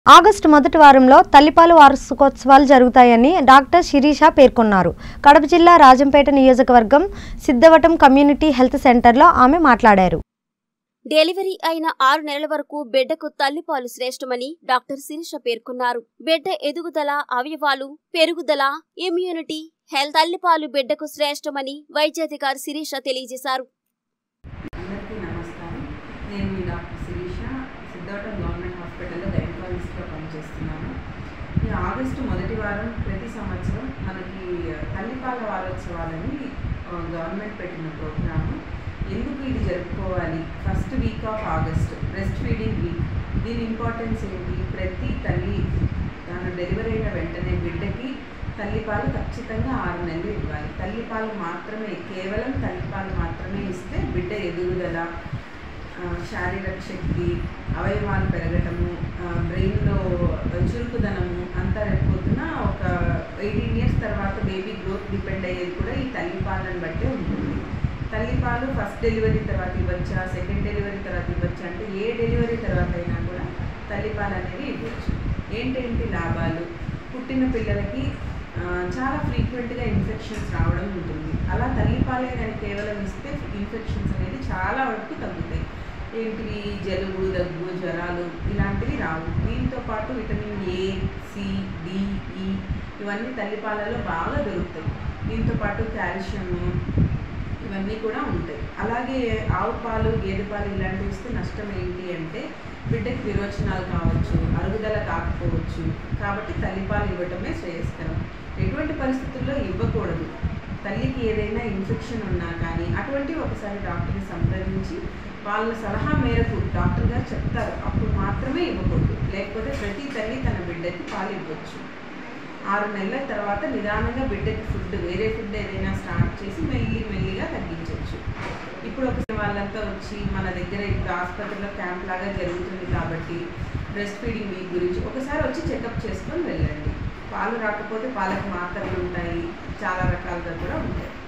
August మొదటి వారంలో తల్లిపాలు వార్షికోత్సవాలు జరుగుతాయని డాక్టర్ శిరీష పేర్కొన్నారు కడప జిల్లా రాజంపేట నియోజకవర్గం సిద్ధవటం కమ్యూనిటీ హెల్త్ సెంటర్లో ఆమె మాట్లాడారు డెలివరీ అయిన ఆరు నెలల వరకు బిడ్డకు తల్లిపాలు శ్రేష్టమని డాక్టర్ శిరీష పేర్కొన్నారు బిడ్డ ఎదుగుదల అవయవాలు పెరుగుదల ఇమ్యూనిటీ హెల్త్ తల్లిపాలు బిడ్డకు శ్రేష్టమని వైద్యాధికారి శిరీష తెలియజేశారు అందరికీ నమస్కారం నేను మీ డాక్టర్ శిరీష సిద్ధవటం గవర్నమెంట్ హాస్పిటల్లో గైనకాలజిస్ట్గా పనిచేస్తున్నాను ఈ ఆగస్టు మొదటి వారం ప్రతి సంవత్సరం మనకి తల్లిపాల వారోత్సవాలని ఆ, గవర్నమెంట్ పెట్టిన ప్రోగ్రాము ఎందుకు ఇది జరుపుకోవాలి first week of August breast feeding week దీని ఇంపార్టెన్స్ ఏంటి ప్రతి తల్లి తను డెలివరీ అయిన వెంటనే బిడ్డకి తల్లిపాలు ఖచ్చితంగా ఆరు నెలలు ఇవ్వాలి తల్లిపాలు మాత్రమే కేవలం తల్లిపాలు మాత్రమే ఇస్తే బిడ్డ ఎదుగుదల ఆ, శారీరక శక్తి అవయవాలు పెరగటము బ్రెయిన్లో చురుకుదనము అంతా రేపుపోతున్న ఒక ఎయిటీన్ ఇయర్స్ తర్వాత బేబీ గ్రోత్ డిపెండ్ అయ్యేది కూడా ఈ తల్లిపాలను బట్టే ఉంటుంది తల్లిపాలు ఫస్ట్ డెలివరీ తర్వాత ఇవ్వచ్చా సెకండ్ డెలివరీ తర్వాత ఇవ్వచ్చా అంటే ఏ డెలివరీ తర్వాత అయినా కూడా తల్లిపాలు అనేవి ఇవ్వచ్చు ఏంటేంటి లాభాలు పుట్టిన పిల్లలకి ఆ, చాలా ఫ్రీక్వెంట్గా ఇన్ఫెక్షన్స్ రావడం ఉంటుంది అలా తల్లిపాలే కానీ కేవలం ఇస్తే ఇన్ఫెక్షన్స్ అనేది చాలా వరకు తగ్గుతాయి ఏంటివి జలుబు దగ్గు జ్వరాలు ఇలాంటివి రావు దీంతో పాటు విటమిన్ ఏ సి డి ఈ ఇవన్నీ తల్లిపాలలో బాగా దొరుకుతాయి దీంతో పాటు కాల్షియము ఇవన్నీ కూడా ఉంటాయి అలాగే ఆవు పాలు గేదె పాలు ఇలాంటివి ఇస్తే నష్టం ఏంటి అంటే బిడ్డకి విరోచనాలు కావచ్చు అరుగుదల కాకపోవచ్చు కాబట్టి తల్లిపాలు ఇవ్వటమే శ్రేయస్కరం ఎటువంటి పరిస్థితుల్లో ఇవ్వకూడదు తల్లికి ఏదైనా ఇన్ఫెక్షన్ ఉన్నా కానీ అటువంటి ఒకసారి డాక్టర్ని సంప్రదించి వాళ్ళ సలహా మేరకు డాక్టర్ గారు చెప్తారు అప్పుడు మాత్రమే ఇవ్వకూడదు లేకపోతే ప్రతి తల్లి తన బిడ్డకి పాలు ఇవ్వచ్చు ఆరు నెలల తర్వాత నిదానంగా బిడ్డకి ఫుడ్ వేరే ఫుడ్ ఏదైనా స్టార్ట్ చేసి మెల్లి మెల్లిగా తగ్గించవచ్చు ఇప్పుడు ఒక వాళ్ళంతా వచ్చి మన దగ్గర ఇప్పుడు ఆసుపత్రిలో క్యాంప్ లాగా జరుగుతుంది కాబట్టి బ్రెస్ట్ ఫీడింగ్ వీక్ గురించి ఒకసారి వచ్చి చెకప్ చేసుకొని వెళ్ళండి పాలు రాకపోతే పాలకు మాత్రలు ఉంటాయి చాలా రకాలుగా కూడా ఉంటాయి